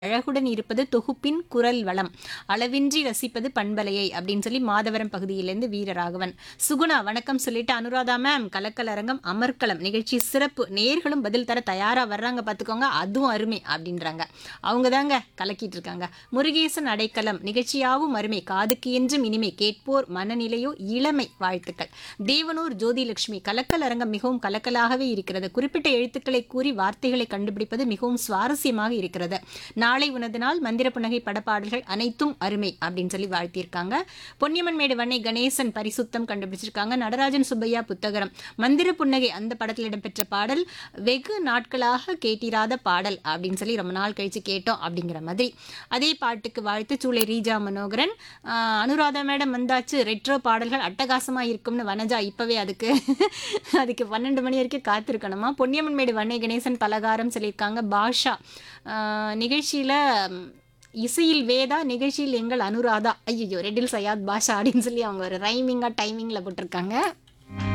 அழகுடன் இருப்பது தொகுப்பின் குரல் வளம் அளவின்றி ரசிப்பது பண்பலையை அப்படின்னு சொல்லி மாதவரம் பகுதியிலேருந்து வீரராகவன் சுகுணா வணக்கம் சொல்லிட்டு அனுராதா மேம் கலக்கல் அரங்கம் அமர்க்களம் நிகழ்ச்சி சிறப்பு நேர்களும் பதில் தர தயாரா வர்றாங்க பார்த்துக்கோங்க அதுவும் அருமை அப்படின்றாங்க அவங்க தாங்க கலக்கிட்டு இருக்காங்க முருகேசன் அடைக்கலம் நிகழ்ச்சியாவும் அருமை காதுக்கு என்றும் இனிமை கேட்போர் மனநிலையோ இளமை வாழ்த்துக்கள் தேவனூர் ஜோதிலட்சுமி கலக்கல் அரங்கம் மிகவும் கலக்கலாகவே இருக்கிறது குறிப்பிட்ட எழுத்துக்களை கூறி வார்த்தைகளை கண்டுபிடிப்பது மிகவும் சுவாரஸ்யமாக இருக்கிறது நாளை உனது நாள் மந்திர புன்னகை படப்பாடல்கள் அனைத்தும் அருமை அப்படின்னு சொல்லி வாழ்த்தியிருக்காங்க பொன்னியம்மன் மேடு வண்ணை கணேசன் பரிசுத்தம் கண்டுபிடிச்சிருக்காங்க நடராஜன் சுப்பையா புத்தகரம் மந்திர புன்னகை அந்த படத்தில் இடம்பெற்ற பாடல் வெகு நாட்களாக கேட்டிராத பாடல் அப்படின்னு சொல்லி ரொம்ப நாள் கழிச்சு கேட்டோம் அப்படிங்கிற மாதிரி அதே பாட்டுக்கு வாழ்த்து சூளை ரீஜா மனோகரன் ஆஹ், அனுராதா மேடம் வந்தாச்சு ரெட்ரோ பாடல்கள் அட்டகாசமா இருக்கும்னு வனஜா இப்பவே அதுக்கு அதுக்கு பன்னெண்டு மணி வரைக்கும் காத்திருக்கணுமா பொன்னியம்மன் மேடு வண்ணை கணேசன் பலகாரம் சொல்லியிருக்காங்க பாஷா ஆஹ், நிகழ்ச்சியில ம், இசையில் வேதா நிகழ்ச்சியில் எங்கள் அனுராதா ஐயோ ரெட்டில் சையாத் பாஷா அப்படின்னு சொல்லி அவங்க ஒரு ரைமிங்காக டைமிங்கில் போட்டிருக்காங்க